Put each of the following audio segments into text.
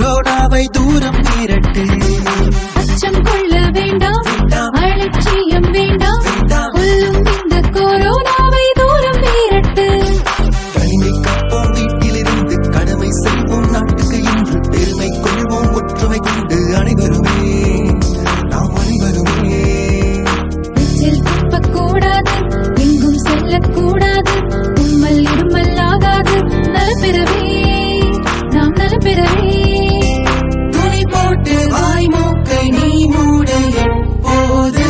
கொரோனாவை தூரம் விரட்டு அச்சம் கொள்ள வேண்டாம் வேண்டாம். அலட்சியம் வேண்டாம் வேண்டாம். கொல்லும் இந்த கொரோனாவை தூரம் வீரட்டு தனிமை காப்போம் வீட்டிலிருந்து கடமை செய்வோம் நாட்டுக்கு இன்று பெருமை கொள்வோம் ஒற்றுமை கொண்டு அனைவருமே நாம் அனைவருமே எச்சில் துப்பக்கூடாது எங்கும் செல்லக்கூடாது உம்மல் இருமல் ஆகாது நலப்பெறவே நாம் நலப்பெறவே துணி போட்டு வாய் மூக்கை நீ மூட எப்போது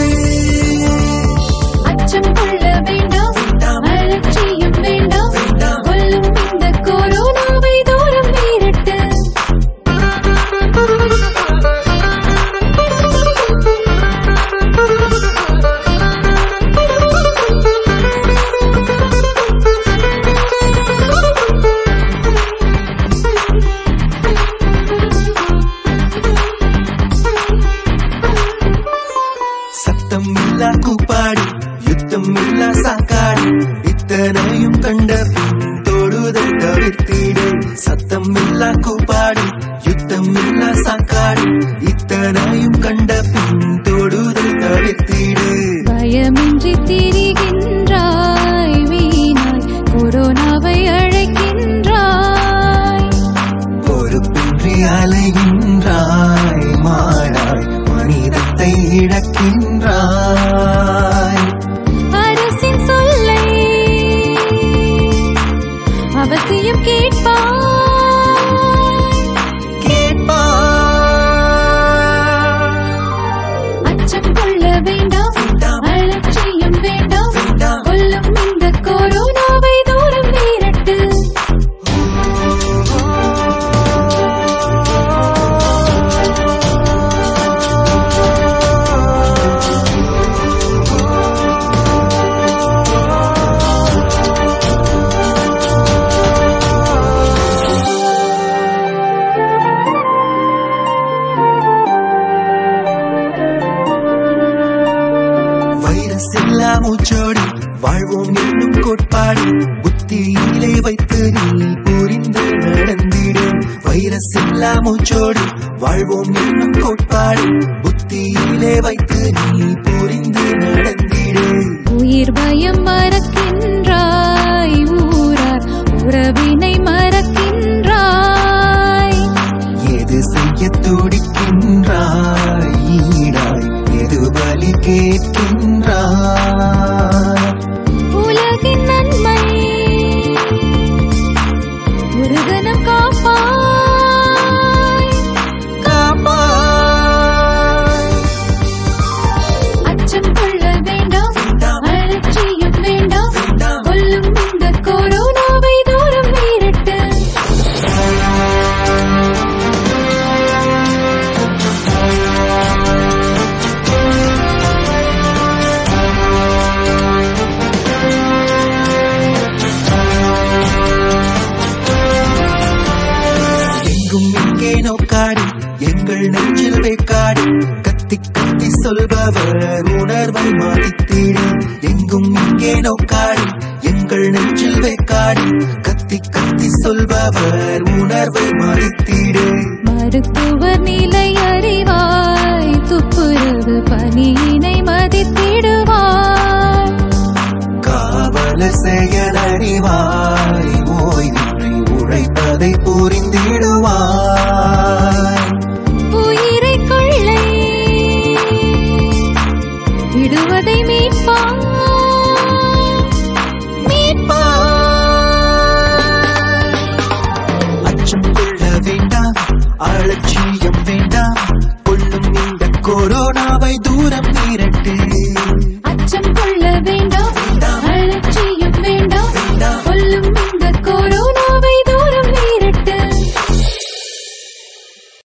அச்சம் கொள்ள வேண்டாம் வேண்டாம். அலட்சியம் வேண்டாம் வேண்டாம். கொல்லும் இந்த கொரோனாவை தூரம் வீரட்டு சத்தம் இல்லா கூப்பாடு யுத்தம் இல்லா சாக்காடு இத்தனையும் கண்ட பின் தொழுதல் தவிர்த்திடு சத்தம் இல்லா கூப்பாடு யுத்தம் இல்லா சாக்காடு இத்தனையும் கண்ட பின் தொழுதல் தவிர்த்திடு பயமின்றி திரிகின்றாய் வீணாய் கொரோனாவை அழைக்கின்றாய் பொறுப்பின்றி அலைகின்றாய் மாறாய் மனிதத்தை இழக்கின்றாய் அரசின் சொல்லை அவசியம் கேட்பாய் கேட்பாய் அச்சம் கொள்ள வேண்டாம் வேண்டாம். அலட்சியம் வேண்டாம் வேண்டாம். கொல்லும் இந்த கொரோனாவை தூரம் வீரட்டு வைரஸ் இல்லா மூச்சோடு வாழ்வோம் என்னும் கோட்பாடு புத்தியிலே வைத்து நீ புரிந்து நடந்திடு வைரஸ் இல்லா மூச்சோடு வாழ்வோம் என்னும் கோட்பாடு புத்தியிலே வைத்து நீ புரிந்து நடந்திடு உயிர் பயம் மறக்கின்றாய் ஊரார் உறவினை மறக்கின்றாய் எது செய்ய துடிக்கின்றாய் ஈடாய் எது வலி கேட்கின்றாய் உலகின் நன்மை ஒரு கணம் காப்பாய் காப்பாய் அச்சம் கொள்ள வேண்டாம் வேண்டாம். அலட்சியம் வேண்டாம் வேண்டாம். கொல்லும் இந்த கொரோனாவை தூரம் வீரட்டு எங்கும் இங்கே நோக்காடி எங்கள் நெஞ்சில் வேக்காடி கத்தி கத்தி சொல்பவர் உணர்வை மாறித்திடு எங்கும் இங்கே நோக்காடி எங்கள் நெஞ்சில் வேக்காடி கத்தி கத்தி சொல்பவர் உணர்வை மாறித்திடு